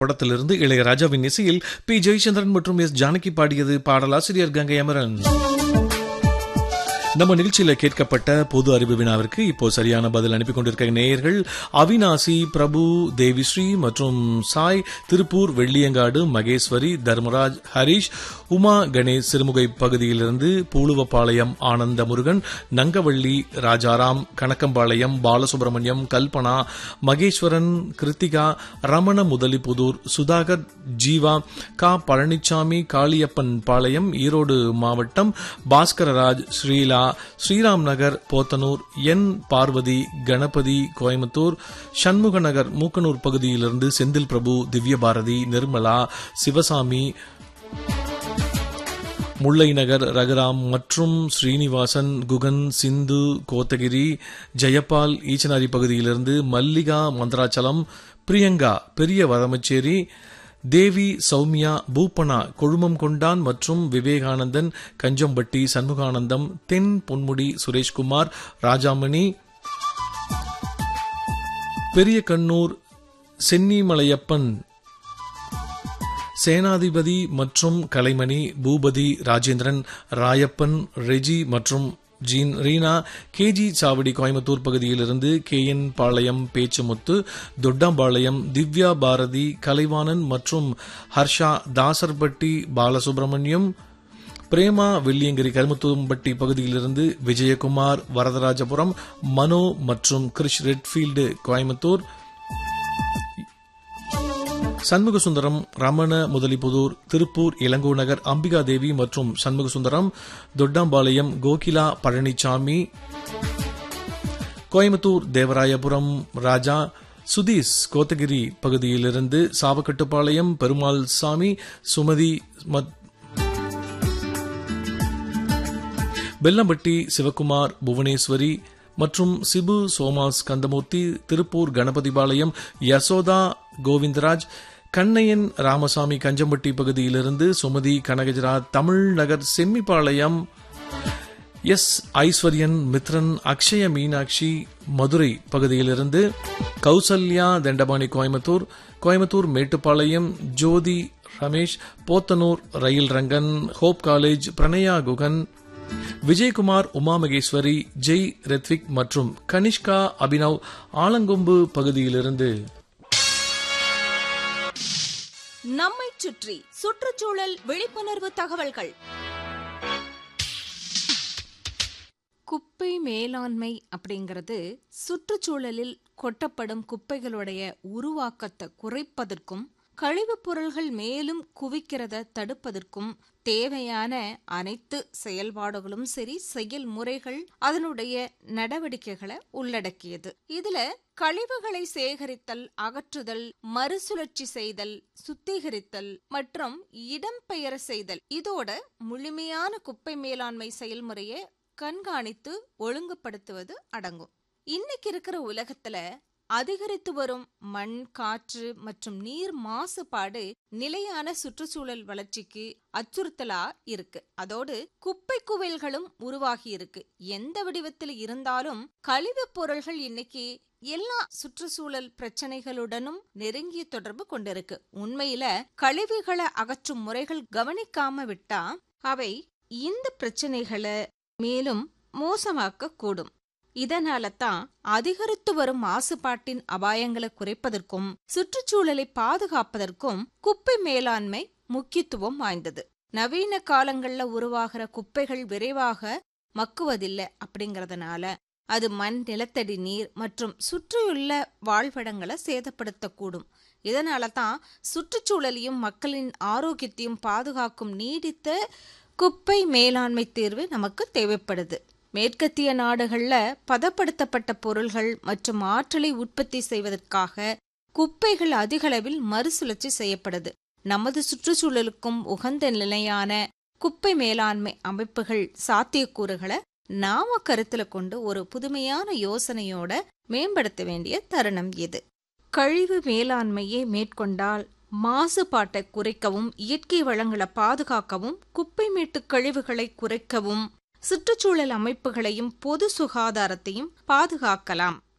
படத்திலிருந்து இளையராஜாவின் இசையில் பி ஜெயச்சந்திரன் மற்றும் எஸ் ஜானகி பாடியது பாடலாசிரியர் கங்கை அமரன் நம்ம நிகழ்ச்சியில கேட்கப்பட்ட பொது அறிவு வினாவிற்கு இப்போ சரியான பதில் அனுப்பி கொண்டிருக்க நேயர்கள் அவினாசி பிரபு தேவிஸ்ரீ மற்றும் சாய் திருப்பூர் வெள்ளியங்காடு மகேஸ்வரி தர்மராஜ் ஹரிஷ் உமா கணேஷ் சிறுமுகை பகுதியிலிருந்து பூலுவப்பாளையம் ஆனந்த முருகன் நங்கவள்ளி ராஜாராம் கணக்கம்பாளையம் பாலசுப்ரமணியம் கல்பனா மகேஸ்வரன் கிருத்திகா ரமண முதலிபுதூர் சுதாகர் ஜீவா கா பழனிசாமி காளியப்பன் பாளையம் ஈரோடு மாவட்டம் பாஸ்கரராஜ் ஸ்ரீலா ஸ்ரீராம் நகர் போத்தனூர் என் பார்வதி கணபதி கோயம்புத்தூர் சண்முக நகர் மூக்கனூர் பகுதியிலிருந்து செந்தில் பிரபு திவ்யபாரதி நிர்மலா சிவசாமி முல்லை நகர் ரகுராம் மற்றும் ஸ்ரீனிவாசன் குகன் சிந்து கோத்தகிரி ஜெயபால் ஈச்சனாரி பகுதியிலிருந்து மல்லிகா மந்திராச்சலம் பிரியங்கா பெரிய வரமச்சேரி தேவி சௌமியா பூப்பனா கொழுமம் கொண்டான் மற்றும் விவேகானந்தன் கஞ்சம்பட்டி சண்முகானந்தம் தென் பொன்முடி சுரேஷ்குமார் ராஜாமணி பெரிய கண்ணூர் சென்னிமலையப்பன் சேனாதிபதி மற்றும் கலைமணி பூபதி ராஜேந்திரன் ராயப்பன் ரெஜி மற்றும் ஜீன் ரீனா கேஜி சாவடி கோயம்புத்தூர் பகுதியிலிருந்து கே என் பாளையம் பேச்சுமுத்து தொட்டாம்பாளையம் திவ்யா பாரதி கலைவாணன் மற்றும் ஹர்ஷா தாசர்பட்டி பாலசுப்ரமணியம் பிரேமா வெள்ளியங்கிரி கருமுத்தூம்பட்டி பகுதியிலிருந்து விஜயகுமார் வரதராஜபுரம் மனோ மற்றும் கிரிஷ் ரெட்ஃபீல்டு கோயம்புத்தூர் சண்முகசுந்தரம் ரமண முதலிபுதூர் திருப்பூர் இளங்கோ நகர் அம்பிகா தேவி மற்றும் சண்முகசுந்தரம் தொட்டாம்பாளையம் கோகிலா பழனிசாமி கோயம்புத்தூர் தேவராயபுரம் ராஜா சுதீஷ் கோத்தகிரி பகுதியிலிருந்து சாவக்கட்டுப்பாளையம் பெருமாள் சாமி சுமதி பெல்லம்பட்டி சிவகுமார் புவனேஸ்வரி மற்றும் சிபு சோமாஸ் கந்தமூர்த்தி திருப்பூர் கணபதிபாளையம் யசோதா கோவிந்தராஜ் கண்ணையன் ராமசாமி கஞ்சம்பட்டி பகுதியிலிருந்து சுமதி கனகஜரா தமிழ்நகர் செம்மிப்பாளையம் எஸ் ஐஸ்வர்யன் மித்ரன் அக்ஷய மீனாட்சி மதுரை பகுதியிலிருந்து Kousalya Dhandapani Coimbatore Coimbatore Mettupalayam Jothi Ramesh Podanur rail Rangan hope college Pranaya Guhan Vijayakumar Uma Maheswari Jai Rethvik மற்றும் கனிஷ்கா அபினவ் ஆலங்கொம்பு பகுதியிலிருந்து நம்மை சுற்றி சுற்றுச்சூழல் விழிப்புணர்வு தகவல்கள் குப்பை மேலாண்மை அப்படிங்கிறது சுற்றுச்சூழலில் கொட்டப்படும் குப்பைகளுடைய உருவாக்கத்தை குறைப்பதற்கும் கழிவுப் பொருள்கள் மேலும் குவிக்கிறத தடுப்பதற்கும் தேவையான அனைத்து செயல்பாடுகளும் சரி செயல்முறைகள் அதனுடைய நடவடிக்கைகளை உள்ளடக்கியது இதுல கழிவுகளை சேகரித்தல் அகற்றுதல் மறுசுழற்சி செய்தல் சுத்திகரித்தல் மற்றும் இடம்பெயர செய்தல் இதோட முழுமையான குப்பை மேலாண்மை செயல்முறையை கண்காணித்து ஒழுங்குபடுத்துவது அடங்கும் இன்னைக்கு இருக்கிற உலகத்துல அதிகரித்து வரும் மண் காற்று மற்றும் நீர் மாசுபாடு நிலையான சுற்றுச்சூழல் வளர்ச்சிக்கு அச்சுறுத்தலா இருக்கு அதோடு குப்பை குவியல்களும் உருவாகி இருக்கு எந்த வடிவத்தில் இருந்தாலும் கழிவுப் பொருள்கள் இன்னைக்கு எல்லா சுற்றுச்சூழல் பிரச்சனைகளுடனும் நெருங்கிய தொடர்பு கொண்டிருக்கு உண்மையில கழிவுகளை அகற்றும் முறைகள் கவனிக்காம விட்டா அவை இந்த பிரச்சனைகளை மேலும் மோசமாக்க கூடும் இதனால தான் அதிகரித்து வரும் மாசுபாட்டின் அபாயங்களை குறைப்பதற்கும் சுற்றுச்சூழலை பாதுகாப்பதற்கும் குப்பை மேலாண்மை முக்கியத்துவம் வாய்ந்தது நவீன காலங்கள்ல உருவாகிற குப்பைகள் விரைவாக மக்குவதில்லை அப்படிங்கறதுனால அது மண் நிலத்தடி நீர் மற்றும் சுற்றியுள்ள வாழ்விடங்களை சேதப்படுத்தக்கூடும் இதனால தான் சுற்றுச்சூழலையும் மக்களின் ஆரோக்கியத்தையும் பாதுகாக்கும் நீடித்த குப்பை மேலாண்மை தீர்வு நமக்கு தேவைப்படுது மேற்கத்திய நாடுகள்ல பதப்படுத்தப்பட்ட பொருள்கள் மற்றும் ஆற்றலை உற்பத்தி செய்வதற்காக குப்பைகள் அதிகளவில் மறுசுழற்சி செய்யப்படுது நமது சுற்றுச்சூழலுக்கும் உகந்த நிலையான குப்பை மேலாண்மை அமைப்புகள் சாத்தியக்கூறுகளை நாம கருத்துல கொண்டு ஒரு புதுமையான யோசனையோட மேம்படுத்த வேண்டிய தருணம் இது கழிவு மேலாண்மையை மேற்கொண்டால் மாசுபாட்டை குறைக்கவும் இயற்கை வளங்களை பாதுகாக்கவும் குப்பை மேட்டு கழிவுகளை குறைக்கவும் சுற்றுச்சூழல் அமைப்புகளையும் பொது சுகாதாரத்தையும் பாதுகாக்கலாம்